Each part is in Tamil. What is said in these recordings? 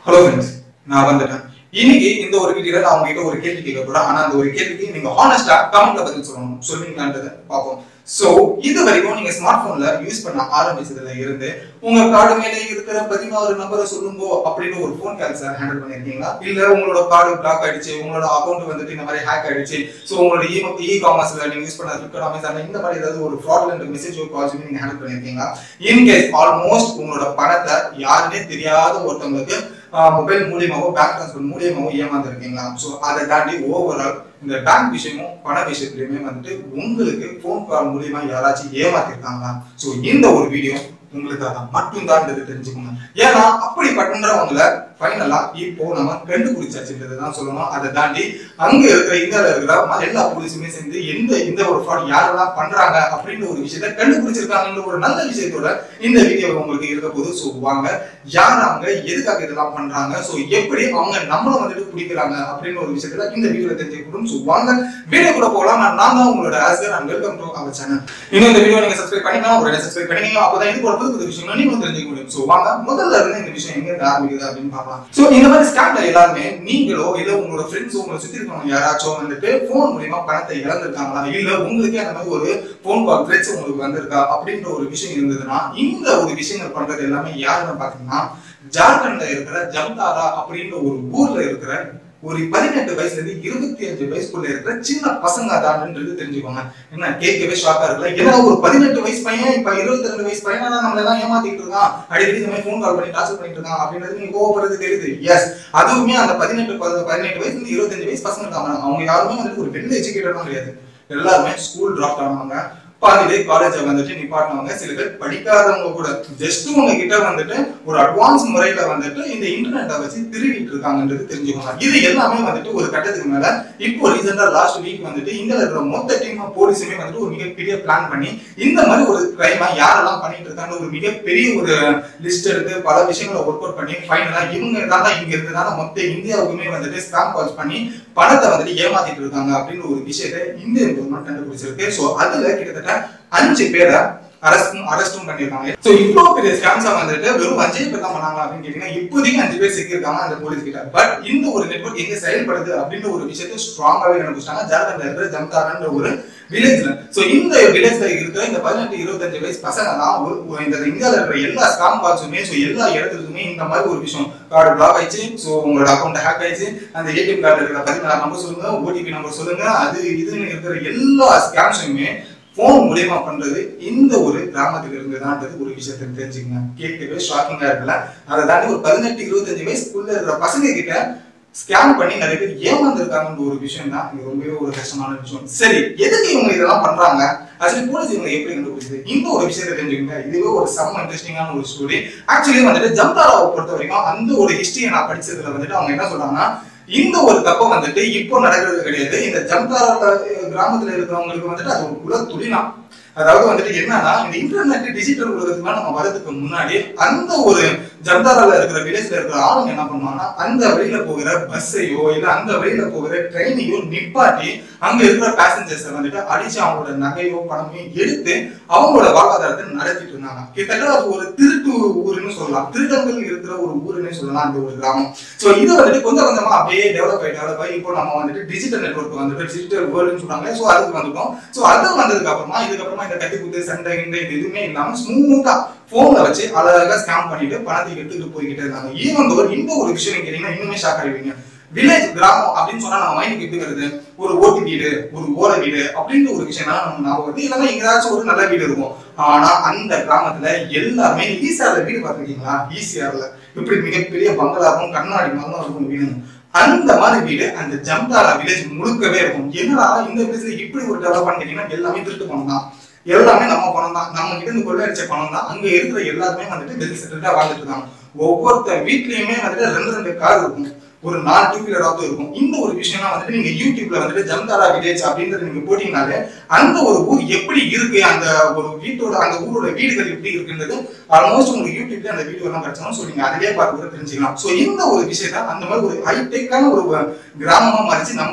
ஹலோ ஃப்ரெண்ட்ஸ் நான் வந்துட்டேன் இன்னைக்கு இந்த ஒரு வீடியோல நான் உங்ககிட்ட ஒரு கேள்வி கேட்க போறேன் ஆனா அந்த ஒரு கேள்விக்கு நீங்க ஹானஸ்டா கமெண்ட்ல பதில் சொல்லணும் சொல்லுவீங்களான்றத பார்ப்போம் சோ இது வரைக்கும் நீங்க ஸ்மார்ட் போன்ல யூஸ் பண்ண ஆரம்பிச்சதுல இருந்து உங்க கார்டு மேல இருக்கிற பதினாறு நம்பரை சொல்லுங்கோ அப்படின்னு ஒரு ஃபோன் கால்ஸ் ஹேண்டில் பண்ணிருக்கீங்களா இல்ல உங்களோட கார்டு பிளாக் ஆயிடுச்சு உங்களோட அக்கௌண்ட் வந்துட்டு இந்த மாதிரி ஹேக் ஆயிடுச்சு சோ உங்களோட இ காமர்ஸ்ல நீங்க யூஸ் பண்ண ஃபிளிப்கார்ட் அமேசான் இந்த மாதிரி ஏதாவது ஒரு ஃப்ராட்லண்ட் மெசேஜ் கால்ஸ் நீங்க ஹேண்டில் பண்ணிருக்கீங்களா இன்கேஸ் ஆல்மோஸ்ட் உங்களோட பணத்தை யாருன்னே தெரியாத ஒருத்தவங்களுக்கு மொபைல் மூலியமாவோ பேங்க் ட்ரான்ஸ்ஃபர் மூலியமாவோ ஏமாந்துருக்கீங்களா ஸோ அதை தாண்டி ஓவரால் இந்த பேங்க் விஷயமும் பண விஷயத்துலயுமே வந்துட்டு உங்களுக்கு ஃபோன் கால் மூலியமா யாராச்சும் ஏமாத்திருக்காங்களா ஸோ இந்த ஒரு வீடியோ உங்களுக்காக மட்டும்தான் தெரிஞ்சுக்கோங்க ஏன்னா அப்படி பண்றவங்கள ஃபைனலா இப்போ நம்ம கண்டுபிடிச்சாச்சுன்றது தான் சொல்லணும் அதை தாண்டி அங்க இருக்கிற இந்தியாவில் இருக்கிற ம- எல்லா போலீஸுமே சேர்ந்து எந்த இந்த ஒரு ஃப்ராட் யாரெல்லாம் பண்றாங்க அப்படின்ற ஒரு விஷயத்த கண்டுபிடிச்சிருக்காங்கன்ற ஒரு நல்ல விஷயத்தோட இந்த வீடியோ உங்களுக்கு இருக்க போது ஸோ வாங்க யார் அவங்க எதுக்காக இதெல்லாம் பண்றாங்க ஸோ எப்படி அவங்க நம்மள வந்துட்டு பிடிக்கிறாங்க அப்படின்னு ஒரு விஷயத்துல இந்த வீடியோல தெரிஞ்சுக்கணும் ஸோ வாங்க வீடியோ கூட போகலாம் நான் நான் தான் உங்களோட Oscar and welcome to our channel இன்னும் இந்த வீடியோ நீங்க சப்ஸ்கிரைப் பண்ணிக்கலாம் ஒரு சப்ஸ்கிரைப் பண்ணிக்கலாம் அப்பதான் இது போல புது புது விஷயங்கள் நீங்களும் தெரிஞ்சுக்க முடியும் ஸோ வாங்க முதல்ல இருந்து இந்த விஷயம் எங்க இருந்து ஆரம்பிக்குது அப்படின்னு பார்க்கலாம் ஸோ இந்த மாதிரி ஸ்கேம்ல எல்லாருமே நீங்களோ இல்ல உங்களோட ஃப்ரெண்ட்ஸோ உங்களை சுத்தி இருக்கவங்க யாராச்சும் வந்துட்டு போன் மூலியமா பணத்தை இழந்திருக்காங்களா இல்ல உங்களுக்கே அந்த மாதிரி ஒரு போன் கால் த்ரெட்ஸ் உங்களுக்கு வந்திருக்கா அப்படின்ற ஒரு விஷயம் இருந்ததுன்னா இந்த ஒரு விஷயங்கள் பண்றது எல்லாமே யாருன்னு பாத்தீங்கன்னா ஜார்க்கண்ட்ல இருக்கிற ஜம்தாரா அப்படின்ற ஒரு ஊர்ல இருக்கிற ஒரு பதினெட்டு வயசுல இருந்து இருபத்தி அஞ்சு வயசுக்குள்ள இருக்கிற சின்ன பசங்க தான்ன்றது தெரிஞ்சுக்கோங்க என்ன கேட்கவே ஷாக்கா இருக்குல்ல ஏன்னா ஒரு பதினெட்டு வயசு பையன் இப்ப இருபத்தி ரெண்டு வயசு பையனா தான் நம்மள எல்லாம் ஏமாத்திட்டு இருக்கான் அடிக்கடி இந்த மாதிரி ஃபோன் கால் பண்ணி டார்ச்சர் பண்ணிட்டு இருக்கான் அப்படின்றது நீங்க கோவப்படுறது தெரியுது எஸ் அதுவுமே அந்த பதினெட்டு பதி- பதினெட்டு வயசுல இருந்து இருபத்தஞ்சு வயசு பசங்க இருக்காங்க அவங்க யாருமே வந்துட்டு ஒரு வெல் எஜுகேட்டடும் கிடையாது எல்லாருமே ஸ்கூல் டிராப் ஆனவங்க பாதி பேர் காலேஜ் வந்துட்டு நிப்பாட்டினவங்க சில பேர் படிக்காதவங்க கூட ஜஸ்ட் உங்க கிட்ட வந்துட்டு ஒரு அட்வான்ஸ் முறையில வந்துட்டு இந்த இன்டர்நெட்டை வச்சு திருடிட்டு இருக்காங்கன்றது தெரிஞ்சுக்கோங்க இது எல்லாமே வந்துட்டு ஒரு கட்டத்துக்கு மேல இப்போ ரீசெண்டா லாஸ்ட் வீக் வந்துட்டு இந்தியால இருக்கிற மொத்த டீம் போலீஸுமே வந்துட்டு ஒரு மிகப்பெரிய பிளான் பண்ணி இந்த மாதிரி ஒரு கிரைமா யாரெல்லாம் பண்ணிட்டு இருக்காங்க ஒரு மிகப்பெரிய ஒரு லிஸ்ட் எடுத்து பல விஷயங்களை ஒர்க் அவுட் பண்ணி ஃபைனலா இவங்க தான் இங்க இருந்ததால மொத்த இந்தியாவுக்குமே வந்துட்டு ஸ்காம் கால்ஸ் பண்ணி பணத்தை வந்துட்டு ஏமாத்திட்டு இருக்காங்க அப்படின்னு ஒரு விஷயத்தை இந்தியன் கவர்மெண்ட் கண்டுபிடிச்சிருக்கு சோ அதுல கிட்டத்தட்ட அஞ்சு பேரை அரெஸ்டும் அரெஸ்டும் பண்ணிருக்காங்க சோ இவ்வளவு பெரிய ஸ்கேம்ஸா வந்துட்டு வெறும் அஞ்சே பேர் தான் பண்ணாங்க அப்படின்னு கேட்டீங்கன்னா இப்போதைக்கு அஞ்சு பேர் சிக்கியிருக்காங்க அந்த போலீஸ் கிட்ட பட் இந்த ஒரு நெட்வொர்க் எங்க செயல்படுது அப்படின்ற ஒரு விஷயத்தை ஸ்ட்ராங்காவே கண்டுபிடிச்சாங்க ஜார்க்கண்ட்ல இருக்கிற ஜம்தாரன்ற ஒரு வில்லேஜ்ல சோ இந்த வில்லேஜ்ல இருக்கிற இந்த பதினெட்டு இருபத்தஞ்சு வயசு பசங்க தான் ஒரு ஒரு இந்த இந்தியால இருக்கிற எல்லா ஸ்காம் கால்ஸுமே சோ எல்லா இடத்துலயுமே இந்த மாதிரி ஒரு விஷயம் கார்டு பிளாக் ஆயிடுச்சு சோ உங்களோட அக்கௌண்ட் ஹேக் ஆயிடுச்சு அந்த ஏடிஎம் கார்டு இருக்கிற பதினாறு நம்பர் சொல்லுங்க ஓடிபி நம்பர் சொல்லுங்க அது இதுன்னு இருக்கிற எல்லா ஸ்கேம்ஸுமே போன் மூலியமா பண்றது இந்த ஒரு கிராமத்துல இருந்துதான்றது ஒரு விஷயத்தை தெரிஞ்சுக்கங்க கேட்கவே ஷாக்கிங்கா இருக்குல்ல அதை தாண்டி ஒரு பதினெட்டு இருபத்தஞ்சு வயசுக்குள்ள இருக்கிற பசங்க கிட்ட ஸ்கேன் பண்ணி நிறைய பேர் ஏமாந்துருக்காங்கன்ற ஒரு விஷயம் தான் இது ரொம்பவே ஒரு கஷ்டமான விஷயம் சரி எதுக்கு இவங்க இதெல்லாம் பண்றாங்க ஆக்சுவலி போலீஸ் இவங்க எப்படி கண்டுபிடிச்சது இந்த ஒரு விஷயத்தை தெரிஞ்சுக்கங்க இதுவே ஒரு செம்ம இன்ட்ரெஸ்டிங்கான ஒரு ஸ்டோரி ஆக்சுவலி வந்துட்டு ஜம்தாராவை பொறுத்த வரைக்கும் அந்த ஒரு ஹிஸ்டரியை நான் படிச்சதுல வந்துட்டு அவங்க என்ன சொல்றாங்கன்னா இந்த ஒரு தப்பை வந்துட்டு இப்போ நடக்கிறது கிடையாது இந்த ஜம்தாரா கிராமத்துல இருக்கிறவங்களுக்கு வந்துட்டு அது ஒரு குல துளிலாம் அதாவது வந்துட்டு என்னன்னா இந்த இன்டர்நெட் டிஜிட்டல் உலகத்துக்கு நம்ம வரதுக்கு முன்னாடி அந்த ஒரு ஜம்தாரால இருக்கிற வில்லேஜ்ல இருக்கிற ஆளுங்க என்ன பண்ணுவாங்கன்னா அந்த வழியில போகிற பஸ்ஸையோ இல்ல அந்த வழியில போகிற ட்ரெயினையோ நிப்பாட்டி அங்க இருக்கிற பேசஞ்சர்ஸை வந்துட்டு அடிச்சு அவங்களோட நகையோ பணமோ எடுத்து அவங்களோட வாழ்வாதாரத்தை நடத்திட்டு இருந்தாங்க கிட்டத்தட்ட அது ஒரு திருட்டு ஊருன்னு சொல்லலாம் திருடங்கள் இருக்கிற ஒரு ஊருன்னு சொல்லலாம் அந்த ஒரு கிராமம் சோ இது வந்துட்டு கொஞ்சம் கொஞ்சமா அப்படியே டெவலப் ஆகி டெவலப் ஆகி இப்போ நம்ம வந்துட்டு டிஜிட்டல் நெட்வொர்க் வந்துட்டு டிஜிட்டல் வேர்ல்டுன்னு சொல்றாங்க சோ அதுக்கு வந்துட்டோம் சோ அது வந்ததுக்கு அப்புறமா இதுக்கப்புறமா இந்த கத்தி குத்து சண்டை கிண்டை இது எதுவுமே இல்லாம ஸ்மூத்தா போன்ல வச்சு அழகா ஸ்கேம் பண்ணிட்டு பணத்தை எடுத்துட்டு போய்கிட்டே இருக்காங்க ஈவன் தோர் இந்த ஒரு விஷயம் கேட்டீங்கன்னா இன்னுமே ஷாக் ஆயிடுவீங்க வில்லேஜ் கிராமம் அப்படின்னு சொன்னா நம்ம மைண்டுக்கு எப்படி வருது ஒரு ஓட்டு வீடு ஒரு ஓலை வீடு அப்படின்ற ஒரு விஷயம் தான் நம்ம ஞாபகம் வருது இல்லைன்னா எங்கேயாச்சும் ஒரு நல்ல வீடு இருக்கும் ஆனா அந்த கிராமத்துல எல்லாருமே ஈசிஆர்ல வீடு பார்த்துருக்கீங்களா ஈசிஆர்ல இப்படி மிகப்பெரிய பங்களாவும் கண்ணாடி மரம் இருக்கும் வீடு அந்த மாதிரி வீடு அந்த ஜம்தாரா வில்லேஜ் முழுக்கவே இருக்கும் என்னடா இந்த வில்லேஜ்ல இப்படி ஒரு டெவலப் கேட்டீங்கன்னா எல்லாமே திருட்டு பணம் தான் எல்லாமே நம்ம பணம் தான் நம்ம கிட்ட இருந்து கொள்ளையடிச்ச பணம் தான் அங்க இருக்கிற எல்லாருமே வந்துட்டு வெல் செட்டில்டா வாழ்ந்துட்டு இருக்காங்க ஒவ்வொருத்த வீட்லயுமே வந்துட்டு ரெண்டு ரெண்டு கார் இருக்கும் ஒரு நாலு டூ வீலராவது இருக்கும் இந்த ஒரு விஷயம்லாம் வந்துட்டு நீங்க யூடியூப்ல வந்துட்டு ஜம்தாரா வில்லேஜ் அப்படின்றது நீங்க போட்டீங்கனாலே அந்த ஒரு ஊர் எப்படி இருக்கு அந்த ஒரு வீட்டோட அந்த ஊரோட வீடுகள் எப்படி இருக்குன்றது ஆல்மோஸ்ட் உங்களுக்கு யூடியூப்ல அந்த வீடியோ எல்லாம் கிடைச்சாலும் ஸோ நீங்க அதிலே பார்த்து கூட தெரிஞ்சுக்கலாம் ஸோ இந்த ஒரு விஷயத்த அந்த மாதிரி ஒரு ஹைடெக்கான ஒரு கிராமமா மாறிச்சு நம்மளோட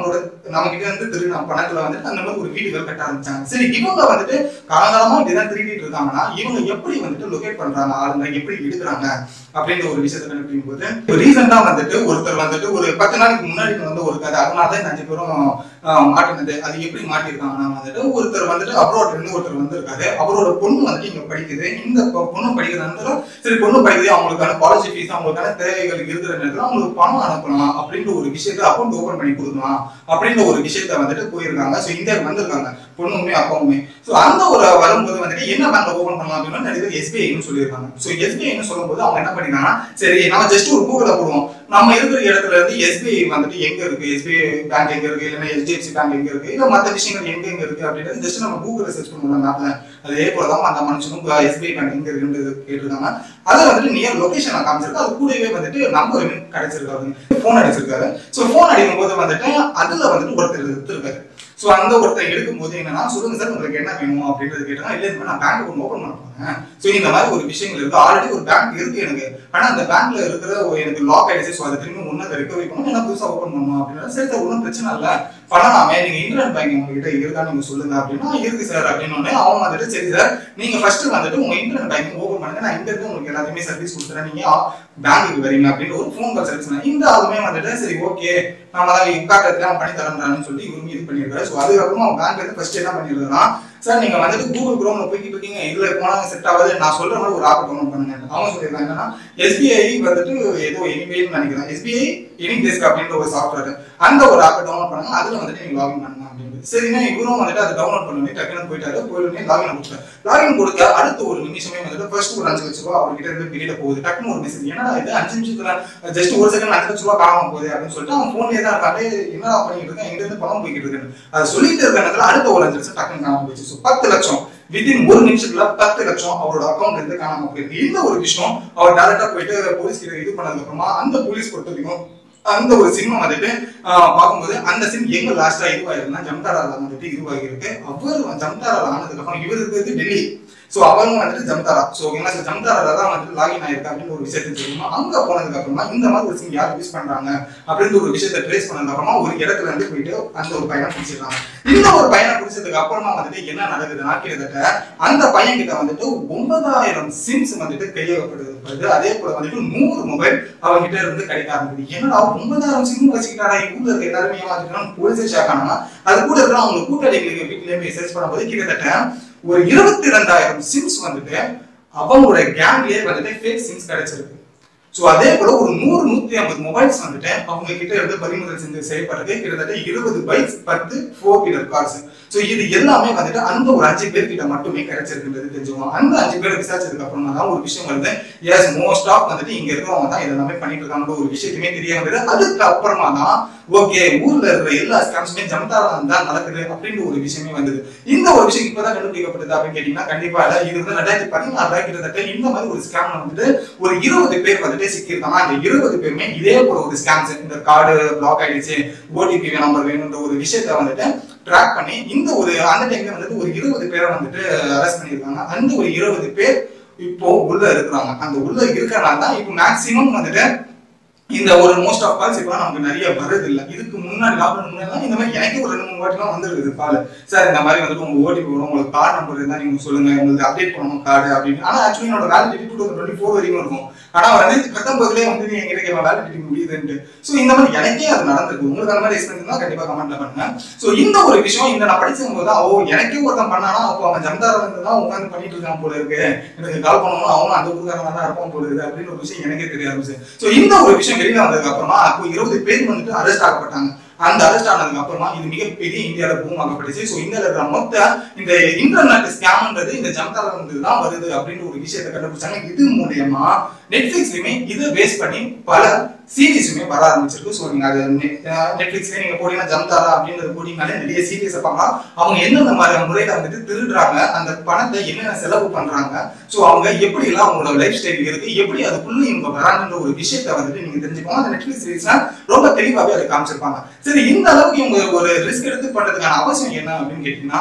நம்ம கிட்ட இருந்து திருடின பணத்துல வந்துட்டு அந்த மாதிரி ஒரு வீடுகள் கட்ட ஆரம்பிச்சாங்க சரி இவங்க வந்துட்டு காலகாலமா இப்படிதான் திருடிட்டு இருக்காங்கன்னா இவங்க எப்படி வந்துட்டு லொகேட் பண்றாங்க ஆளுங்க எப்படி எடுக்கிறாங்க அப்படின்ற ஒரு விஷயத்தை கண்டுபிடிக்கும் போது ரீசெண்டா வந்துட்டு ஒருத்தர் வந்துட்டு ஒரு பத்து நாளைக்கு முன்னாடி வந்து ஒரு கதை அதனால தான் இந்த அஞ்சு பேரும் ஆஹ், மாட்டினது அது எப்படி மாட்டிருக்காங்கன்னா வந்துட்டு ஒருத்தர் வந்துட்டு அப்ரோட்ல இருந்து ஒருத்தர் வந்திருக்காரு அவரோட பொண்ணு வந்துட்டு இங்க படிக்குது இந்த பொ- பொண்ணு படிக்கிறதுனால சரி பொண்ணு படிக்குது அவங்களுக்கான காலேஜ் ஃபீஸ் அவங்களுக்கான தேவைகள் இருக்கிற நேரத்துல அவங்களுக்கு பணம் அனுப்பலாம் அப்படின்ற ஒரு விஷயத்த அக்கௌண்ட் ஓபன் பண்ணி கொடுக்கலாம் அப்படின்ற ஒரு விஷயத்த வந்துட்டு போயிருக்காங்க ஸோ இந்தியாவுக்கு வந்திருக்காங்க பொண்ணுமே அப்பாவுமே ஸோ அந்த ஒரு வரும்போது வந்துட்டு என்ன பேங்க்ல ஓபன் பண்ணலாம் அப்படின்னா நிறைய பேர் எஸ்பிஐன்னு சொல்லியிருக்காங்க ஸோ எஸ்பிஐன்னு சொல்லும்போது அவங்க என்ன பண்ணிருக்காங்கன்னா சரி நம்ம ஜஸ்ட் ஒரு கூகுள போடுவோம் நம்ம இருக்கிற இடத்துல இருந்து எஸ்பிஐ வந்துட்டு எங்க இருக்கு எஸ்பிஐ பேங்க் எங்க இருக்கு இல்லைன்னா HDFC பேங்க் எங்க இருக்கு இல்ல மத்த விஷயங்கள் எங்க எங்க இருக்கு அப்படின்றது ஜஸ்ட் நம்ம கூகுள்ல சர்ச் பண்ணுவோம் மேப்ல அதே போலதான் அந்த மனுஷனும் எஸ்பிஐ பேங்க் எங்க இருக்குன்றது கேட்டிருக்காங்க அதை வந்துட்டு நியர் லொகேஷன் காமிச்சிருக்கு அது கூடவே வந்துட்டு நம்பர் கிடைச்சிருக்காரு போன் அடிச்சிருக்காரு ஸோ போன் அடிக்கும் போது வந்துட்டு அதுல வந்துட்டு ஒருத்தர் எடுத்திருக்காரு ஸோ அந்த ஒருத்தர் எடுக்கும் போது என்னன்னா சொல்லுங்க சார் உங்களுக்கு என்ன வேணும் அப்படின்றது கேட்டாங்க இல்ல இந்த மாதிரி நான் பேங்க் ஒன்று ஓப்பன் பண்ண போறேன் ஸோ இந்த மாதிரி ஒரு விஷயங்கள் இருக்கு ஆல்ரெடி ஒரு பேங்க் இருக்கு எனக்கு ஆனா அந்த பேங்க்ல இருக்கிற ஒரு எனக்கு லாக் ஆயிடுச்சு ஸோ அதை திரும்பி ஒன்று ரெக்கவரி பண்ணணும் என்ன புதுசா ஓப்பன் பண்ணணும் அப்படின்னா சரி சார் ஒன்றும் பிரச்சனை இல்லை பண்ணலாமே நீங்க இன்டர்நெட் பேங்கிங் உங்ககிட்ட இருக்கா நீங்க சொல்லுங்க அப்படின்னா இருக்கு சார் அப்படின்னு உடனே அவங்க வந்துட்டு சரி சார் நீங்க ஃபர்ஸ்ட் வந்துட்டு உங்க இன்டர்நெட் பேங்கிங் ஓப்பன் பண்ணுங்க நான் இங்க இருந்து உங்களுக்கு எல்லாத்தையுமே சர்வீஸ் கொடுத்துறேன் நீங்க பேங்க்குக்கு வரீங்க அப்படின்னு ஒரு ஃபோன் கால் சர்வீஸ் பண்ணேன் இந்த ஆளுமே வந்துட்டு சரி ஓகே நம்ம தான் உட்காரத்துல அவன் பண்ணி தரேன்றான்னு சொல்லி இவருமே இது பண்ணியிருக்காரு ஸோ அதுக்கப்புறமா அவன் பேங்க் வந்து ஃபர்ஸ்ட் என்ன பண்ணிருக்கான் சார் நீங்க வந்துட்டு கூகுள் குரோம்ல போய்கிட்டு இருக்கீங்க இதுல போனா செட் ஆகாது நான் சொல்ற மாதிரி ஒரு ஆப் டவுன்லோட் பண்ணுங்க அவங்க சொல்லியிருக்காங்க என்னன்னா எஸ்பிஐ வந்துட்டு ஏதோ எனிவேன்னு நினைக்கிறேன் எஸ்பிஐ எனி டெஸ்க் அப்படின்ற ஒரு சாஃப்ட்வேர் அந்த ஒரு ஆப்பை டவுன்லோட் பண்ணுங்க அதுல வந்துட்டு நீங்க லாகின் பண்ணுங்க அப்படின்னு சரின்னா இவரும் வந்துட்டு அதை டவுன்லோட் பண்ணி டக்குனு போயிட்டாரு போயிட்டு லாகின் கொடுத்தாரு லாகின் கொடுத்த அடுத்த ஒரு நிமிஷமே வந்துட்டு ஃபர்ஸ்ட் ஒரு அஞ்சு லட்ச ரூபா அவர்கிட்ட இருந்து பிரியிட போகுது டக்குனு ஒரு மெசேஜ் என்னடா இது அஞ்சு நிமிஷத்துல ஜஸ்ட் ஒரு செகண்ட் அஞ்சு லட்ச ரூபா காணாம போகுது அப்படின்னு சொல்லிட்டு அவன் போன்லயே தான் இருக்காரு என்னடா பண்ணிட்டு இருக்கேன் எங்க இருந்து பணம் போய்கிட்டு இருக்கு அதை சொல்லிட்டு இருக்க நேரத்துல அடுத்த ஒரு அஞ்சு லட்சம் டக்குனு காணாம போயிடுச்சு ஸோ பத்து லட்சம் வித்தின் ஒரு நிமிஷத்துல பத்து லட்சம் அவரோட அக்கௌண்ட்ல இருந்து காணாம போயிருக்கு இந்த ஒரு விஷயம் அவர் டேரக்டா போயிட்டு போலீஸ் கிட்ட இது பண்ணதுக்கு அப்புறமா அந்த போலீஸ் பொறுத்த வரைக்கும் அந்த ஒரு சிம் வந்துட்டு ஆஹ், பார்க்கும்போது அந்த சிம் எங்க லாஸ்டா இதுவாயிருந்தா ஜம்தாரால வந்துட்டு இதுவாகி இருக்கு அவர் ஜம்தாரால ஆனதுக்கு அப்புறம் இவர் இருக்கிறது டெல்லி சோ அவரும் வந்துட்டு ஜம்தாரா சோ என்ன ஜம்தாரால தான் வந்துட்டு லாகின் ஆயிருக்கு அப்படின்னு ஒரு விஷயத்தை தெரியுமா அங்க போனதுக்கு அப்புறமா இந்த மாதிரி ஒரு சிம் யார் யூஸ் பண்றாங்க அப்படின்னு ஒரு விஷயத்தை ட்ரேஸ் பண்ணதுக்கு அப்புறமா ஒரு இடத்துல இருந்து போயிட்டு அந்த ஒரு பையனை பிடிச்சிருக்காங்க இந்த ஒரு பையனை பிடிச்சதுக்கு அப்புறமா வந்துட்டு என்ன நடக்குதுன்னா கிட்டத்தட்ட அந்த பையன் கிட்ட வந்துட்டு ஒன்பதாயிரம் சிம்ஸ் வந்துட்டு கையகப்படுது அதே போல வந்துட்டு நூறு மொபைல் அவங்க கிட்ட இருந்து கிடைக்க ஆரம்பிக்குது என்னடா ஒன்பதாயிரம் சிம் வச்சுக்கிட்டாடா ஊர்ல இருக்க எல்லாருமே ஏமாத்திட்டான்னு போலீஸே ஷாக் ஆனாங்க அது கூட இருக்கிற அவங்க கூட்டாளிகளுக்கு வீட்டுல போய் சர்ச் பண்ணும்போது கிட்டத்தட்ட ஒரு இருபத்தி ரெண்டாயிரம் சிம்ஸ் வந்துட்டு அவங்களோட கேங்லயே வந்துட்டு ஃபேக் சிம்ஸ் கிடைச்சிருக்கு சோ அதே போல ஒரு நூறு நூத்தி ஐம்பது மொபைல்ஸ் வந்துட்டு அவங்க கிட்ட இருந்து பறிமுதல் செஞ்சு செய்யப்படுறது கிட்டத்தட்ட இருபது பைக்ஸ் பத்து ஃபோர் வீலர் கார்ஸ் சோ இது எல்லாமே வந்துட்டு அந்த ஒரு அஞ்சு பேர் கிட்ட மட்டுமே கிடைச்சிருக்குன்றது தெரிஞ்சுக்கோங்க அந்த அஞ்சு பேர் விசாரிச்சதுக்கு அப்புறமா தான் ஒரு விஷயம் வருது எஸ் மோஸ்ட் ஆஃப் வந்துட்டு இங்க இருக்கிறவங்க தான் இதெல்லாமே பண்ணிட்டு இருக்காங்க ஒரு விஷயத்துமே தெரிய வந்தது அதுக்கு அப்புறமா தான் ஓகே ஊர்ல இருக்கிற எல்லா ஸ்கேம்ஸுமே ஜம்தாரா தான் நடக்குது அப்படின்ற ஒரு விஷயமே வந்தது இந்த ஒரு விஷயம் இப்பதான் கண்டுபிடிக்கப்படுது அப்படின்னு கேட்டீங்கன்னா கண்டிப்பா இல்ல இது வந்து ரெண்டாயிரத்தி பதினாறுல கிட்டத்தட்ட இந்த மாதிரி ஒரு ஸ்கேம்ல வந்துட்டு ஒரு இருபது பேர் வந்துட்டு சிக்கியிருக்காங்க அந்த இருபது பேருமே இதே போல ஒரு ஸ்கேம்ஸ் இந்த கார்டு பிளாக் ஆயிடுச்சு ஓடிபி நம்பர் வேணுன்ற ஒரு விஷயத்த வந்துட்டு ட்ராக் பண்ணி இந்த ஒரு அந்த டைம்ல வந்துட்டு ஒரு இருபது பேரை வந்துட்டு அரெஸ்ட் பண்ணியிருக்காங்க அந்த ஒரு இருபது பேர் இப்போ உள்ள இருக்கிறாங்க அந்த உள்ள இருக்கிறனால தான் இப்போ மேக்சிமம் வந்துட்டு இந்த ஒரு மோஸ்ட் ஆஃப் கால்ஸ் இப்போ நமக்கு நிறைய வருது இல்ல இதுக்கு முன்னாடி லாக்டவுன் முன்னாடி இந்த மாதிரி எனக்கு ஒரு ரெண்டு மூணு வாட்டிலாம் வந்துருக்குது கால் சார் இந்த மாதிரி வந்துட்டு உங்க ஓடிபி வரும் உங்களுக்கு கார்டு நம்பர் இருந்தா நீங்க சொல்லுங்க உங்களுக்கு அப்டேட் பண்ணணும் கார்டு அப்படின்னு ஆனா ஆக்சுவலி என்னோட validity two thousand twenty four வரைக்கும் இருக்கும் ஆனா ரெண்டாயிரத்தி பத்தொன்பதுலேயே வந்து நீங்க எங்கிட்ட கேட்கலாம் வேலிடிட்டி முடியுதுன்ட்டு ஸோ இந்த மாதிரி எனக்கே அது நடந்திருக்கு உங்களுக்கு அந்த மாதிரி எக்ஸ்பீரியன்ஸ் தான் கண்டிப்பா கமெண்ட்ல பண்ணுங்க ஸோ இந்த ஒரு விஷயம் இந்த நான் படிச்சும் போது தான் ஓ எனக்கே ஒருத்தன் பண்ணானா அப்போ அவன் ஜம்தாரா இருந்து தான் உட்காந்து பண்ணிட்டு இருக்கான் போல இருக்கு எனக்கு கால் பண்ணணும் அவனும் அந்த ஊருக்காரன் தான் இருப்பான் போல இருக்கு அப்படின்னு ஒரு விஷயம் எனக்கே தெரிய ஆரம்பிச்சு ஸோ இந்த ஒரு விஷயம் வெளியில வந்ததுக்கு அப்புறமா அப்போ இருபது பேர் வந்துட்டு அரெஸ்ட் ஆகப்பட்டாங்க அந்த அரெஸ்ட் ஆனதுக்கு அப்புறமா இது மிகப்பெரிய இந்தியாவில பூம் ஆகப்பட்டுச்சு ஸோ இந்தியாவில் இருக்கிற மொத்த இந்த இன்டர்நெட் ஸ்கேம்ன்றது இந்த ஜம்தாரா இருந்து தான் வருது அப்படின்னு ஒரு விஷயத்தை கண்டுபிடிச்சாங்க இது மூலியமா நெட்ஃபிளிக்ஸ்லயுமே இதை பேஸ் பண்ணி பல சீரீஸுமே வர ஆரம்பிச்சிருக்கு ஸோ நீங்க அது நெட்ஃபிளிக்ஸ்ல நீங்க போனீங்கன்னா ஜம்தாரா அப்படின்றது போனீங்கனாலே நிறைய சீரீஸ் பார்க்கலாம் அவங்க எந்தெந்த மாதிரி முறையில வந்துட்டு திருடுறாங்க அந்த பணத்தை என்னென்ன செலவு பண்றாங்க ஸோ அவங்க எப்படி எல்லாம் அவங்களோட லைஃப் ஸ்டைல் இருக்கு எப்படி அதுக்குள்ள இவங்க வராங்கன்ற ஒரு விஷயத்த வந்துட்டு நீங்க தெரிஞ்சுக்கோங்க அந்த நெட்ஃபிளிக்ஸ் சீரீஸ்னா ரொம்ப தெளிவாகவே அதை காமிச்சிருப்பாங்க சரி இந்த அளவுக்கு இவங்க ஒரு ரிஸ்க் எடுத்து பண்றதுக்கான அவசியம் என்ன அப்படின்னு கேட்டீங்கன்னா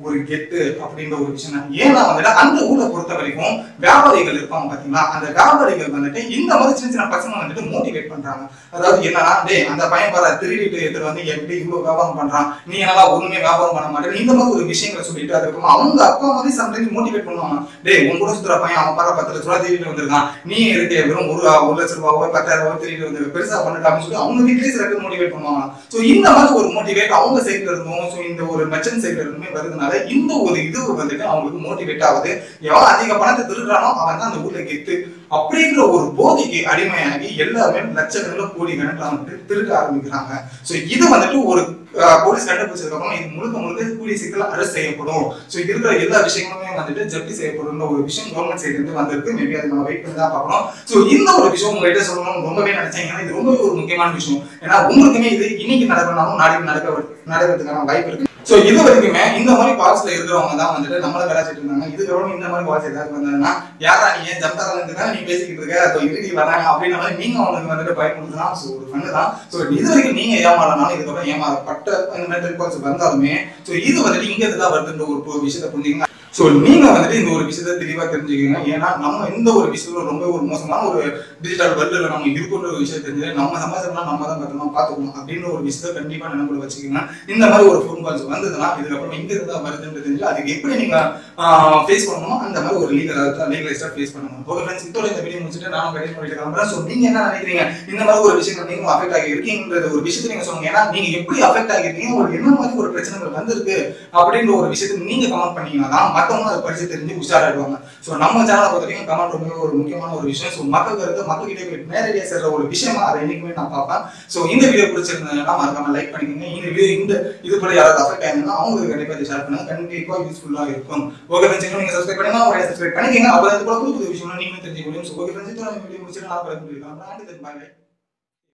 ஒரு கெத்து அப்படின்ற ஒரு விஷயம் தான். ஏன்னா வந்துட்டு அந்த ஊரை பொறுத்த வரைக்கும் வியாபாரிகள் இருப்பாங்க பாத்தீங்களா அந்த வியாபாரிகள் வந்துட்டு இந்த மாதிரி சின்ன சின்ன பசங்க வந்துட்டு மோட்டிவேட் பண்றாங்க அதாவது என்னன்னா டேய் அந்த பையன் பாரு திருடிட்டு எடுத்துட்டு வந்து எப்படி இவ்வளவு வியாபாரம் பண்றான் நீ என்னடா ஒண்ணுமே வியாபாரம் பண்ண மாட்டேன் இந்த மாதிரி ஒரு விஷயங்களை சொல்லிட்டு அதுக்கப்புறம் அவங்க அப்பா மாதிரி சம்டைம்ஸ் மோட்டிவேட் பண்ணுவாங்க டேய் உன் கூட சுத்துற பையன் அவன் பாரு பத்து லட்ச ரூபா திருடிட்டு வந்திருக்கான் நீ இருக்கு வெறும் ஒரு ஒரு லட்ச ரூபாவோ பத்தாயிரம் ரூபாய் திருடிட்டு வந்து பெருசா பண்ணிட்டு அப்படின்னு சொல்லி அவங்க வீட்லயே சில பேர் மோட்டிவேட் பண்ணுவாங்க சோ இந்த மாதிரி ஒரு மோட்டிவேட் அவங்க சைட்ல இருந்தும் சோ இந்த ஒரு மெச்சன் சைட்ல இருந்துமே வருதுனால இந்த ஒரு இது வந்துட்டு அவங்களுக்கு மோட்டிவேட் ஆகுது எவன் அதிக பணத்தை திருடுறானோ அவன் தான் அந்த ஊர்ல கெத்து அப்படிங்கிற ஒரு போதைக்கு அடிமையாகி எல்லாருமே லட்சக்கணக்கில் கோடி கணக்கில் வந்துட்டு திருட ஆரம்பிக்கிறாங்க சோ இது வந்துட்டு ஒரு அஹ், போலீஸ் கண்டுபிடிச்சதுக்கு அப்புறம் இது முழுக்க முழுக்க கூடிய சீக்கிரம் அரெஸ்ட் செய்யப்படும் சோ இருக்கிற எல்லா விஷயங்களுமே வந்துட்டு ஜப்தி செய்யப்படும் ஒரு விஷயம் கவர்மெண்ட் சைடுல இருந்து வந்திருக்கு மேபி அதை நம்ம வெயிட் பண்ணி தான் பார்க்கணும் சோ இந்த ஒரு விஷயம் உங்ககிட்ட சொல்லணும்னு ரொம்பவே நினைச்சேன் ஏன்னா இது ரொம்பவே ஒரு முக்கியமான விஷயம் ஏன்னா உங்களுக்குமே இது இன்னைக்கு நடக்கணும் நாளைக்கு நடக்க நடக்கிறதுக்கான வாய்ப்பு இருக்கு சோ இது வரைக்குமே இந்த மாதிரி பால்ஸ்ல இருக்கிறவங்க தான் வந்துட்டு நம்மள விளையாடிட்டு இருந்தாங்க இதுக்கப்புறம் இந்த மாதிரி பால்ஸ் ஏதாவது வந்தாங்கன்னா யாரா நீ ஜம்தாரா இருந்து நீ பேசிக்கிட்டு இருக்க அதோ இறுதி வராங்க அப்படின்ற மாதிரி நீங்க அவங்களுக்கு வந்துட்டு பயன்படுத்தலாம் சோ ஒரு ஃபன்னு தான் சோ இது வரைக்கும் நீங்க ஏமாறனாலும் இதுக்கப்புறம் ஏமாறப்பட்ட இந்த மாதிரி பால்ஸ் வந்தாலுமே சோ இது வந்துட்டு இங்க இருந்து தான் வருதுன்ற ஒரு பொ- விஷயத்தை புரிஞ்சுங்க சோ நீங்க வந்துட்டு இந்த ஒரு விஷயத்தை தெளிவா தெரிஞ்சுக்கங்க ஏன்னா நம்ம இந்த ஒரு விஷயத்துல ரொம்ப ஒரு மோசமான ஒரு டிஜிட்டல் வேர்ல்டுல நம்ம இருக்குன்ற ஒரு விஷயம் தெரிஞ்சு நம்ம சமாச்சாரம் நம்ம தான் பத்திரமா பாத்துக்கணும் அப்படின்ற ஒரு விஷயத்தை கண்டிப்பா நினைவுல வச்சுக்கோங்க இந்த மாதிரி ஒரு ஃபோன் கால்ஸ் வந்ததுன்னா இதுக்கப்புறம் எங்க இருந்தா வருதுன்றது தெரிஞ்சு அதுக்கு எப்படி நீங்க ஃபேஸ் பண்ணணுமோ அந்த மாதிரி ஒரு லீகல் லீகலைஸ்டா ஃபேஸ் பண்ணுங்க ஓகே ஃப்ரெண்ட்ஸ் இதோட இந்த வீடியோ முடிச்சுட்டு நானும் கடைசி பண்ணிட்டு கிளம்புறேன் ஸோ நீங்க என்ன நினைக்கிறீங்க இந்த மாதிரி ஒரு விஷயங்கள் நீங்களும் அஃபெக்ட் ஆகி இருக்கீங்கன்றது ஒரு விஷயத்தை நீங்க சொல்லுங்க ஏன்னா நீங்க எப்படி அஃபெக்ட் ஆகிருக்கீங்க ஒரு என்ன மாதிரி ஒரு பிரச்சனைகள் வந்திருக்கு அப்படின்ற ஒரு விஷயத்தை நீங்க கமெண்ட் பண்ணீங்கன்னா தான் மத்தவங்க அதை படிச்சு தெரிஞ்சு உஷாராயிடுவாங்க ஸோ நம்ம சேனலை பொறுத்த வரைக்கும் கமெண்ட் ரொம்ப ஒரு முக்கியமான ஒரு விஷயம் ஸோ மக்கள் கருத்து மக்கள் கிட்ட போய் நேரடியாக சேர்ற ஒரு விஷயமா அதை என்னைக்குமே நான் பார்ப்பேன் ஸோ இந்த வீடியோ பிடிச்சிருந்ததுன்னா மறக்காம லைக் பண்ணிக்கோங்க இந்த வீடியோ இந்த இது போல யாராவது அஃபெக்ட் ஆயிருந்தா அவங்களுக்கு கண்டிப்பா இதை ஷேர் பண்ணுங்க கண்டிப்பா யூஸ்ஃபுல்லா இருக்கும் ஓகே ஃப்ரெண்ட்ஸ் நீங்க சப்ஸ்கிரைப் பண்ணுங்க உடனே சப்ஸ்கிரைப் பண்ணிக்கங்க அப்போ இது போல புது புது விஷயம் நீங்களும் தெரிஞ்சுக்க முடியும் ஸோ ஓகே ஃப்ரெண்ட்ஸ் இதோட வீடியோ முடிச்சிட்டு நான் பை பை